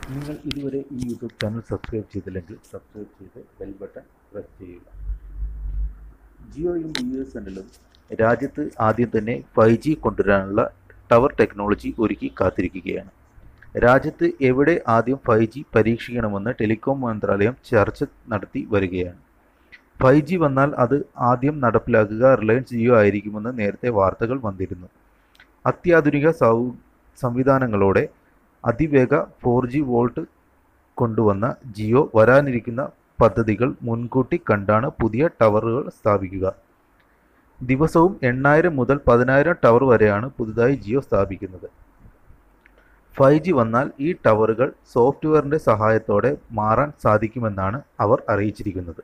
നിങ്ങൾ ഇതുവരെ ഈ യൂട്യൂബ് ചാനൽ സബ്സ്ക്രൈബ് ചെയ്തില്ലെങ്കിൽ സബ്സ്ക്രൈബ് ചെയ്ത് ബെൽ ബട്ടൺ പ്രസ് ചെയ്യുക ജിയോയും ബി എസ് എൻ രാജ്യത്ത് ആദ്യം തന്നെ ഫൈവ് ജി കൊണ്ടുവരാനുള്ള ടവർ ടെക്നോളജി ഒരുക്കി കാത്തിരിക്കുകയാണ് രാജ്യത്ത് എവിടെ ആദ്യം ഫൈവ് ജി പരീക്ഷിക്കണമെന്ന് ടെലികോം മന്ത്രാലയം ചർച്ച നടത്തി വരികയാണ് ഫൈവ് ജി വന്നാൽ അത് ആദ്യം നടപ്പിലാക്കുക റിലയൻസ് ജിയോ ആയിരിക്കുമെന്ന് നേരത്തെ വാർത്തകൾ വന്നിരുന്നു അത്യാധുനിക സൗ സംവിധാനങ്ങളോടെ അതിവേഗ ഫോർ ജി വോൾട്ട് കൊണ്ടുവന്ന ജിയോ വരാനിരിക്കുന്ന പദ്ധതികൾ മുൻകൂട്ടി കണ്ടാണ് പുതിയ ടവറുകൾ സ്ഥാപിക്കുക ദിവസവും എണ്ണായിരം മുതൽ പതിനായിരം ടവർ വരെയാണ് പുതുതായി ജിയോ സ്ഥാപിക്കുന്നത് ഫൈവ് ജി വന്നാൽ ഈ ടവറുകൾ സോഫ്റ്റ്വെയറിൻ്റെ സഹായത്തോടെ മാറാൻ സാധിക്കുമെന്നാണ് അവർ അറിയിച്ചിരിക്കുന്നത്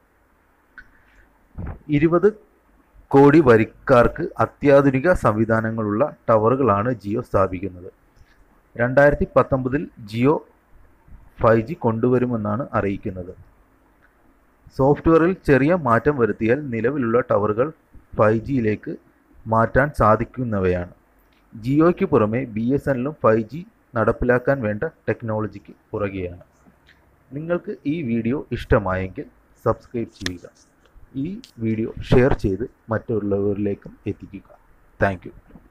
ഇരുപത് കോടി വരിക്കാർക്ക് അത്യാധുനിക സംവിധാനങ്ങളുള്ള ടവറുകളാണ് ജിയോ സ്ഥാപിക്കുന്നത് രണ്ടായിരത്തി പത്തൊമ്പതിൽ ജിയോ ഫൈവ് ജി കൊണ്ടുവരുമെന്നാണ് അറിയിക്കുന്നത് സോഫ്റ്റ്വെയറിൽ ചെറിയ മാറ്റം വരുത്തിയാൽ നിലവിലുള്ള ടവറുകൾ ഫൈവ് ജിയിലേക്ക് മാറ്റാൻ സാധിക്കുന്നവയാണ് ജിയോയ്ക്ക് പുറമെ B S N five G നടപ്പിലാക്കാൻ വേണ്ട ടെക്നോളജിക്ക് പുറകെയാണ് നിങ്ങൾക്ക് ഈ വീഡിയോ ഇഷ്ടമായെങ്കിൽ സബ്സ്ക്രൈബ് ചെയ്യുക ഈ വീഡിയോ ഷെയർ ചെയ്ത് മറ്റുള്ളവരിലേക്കും എത്തിക്കുക താങ്ക്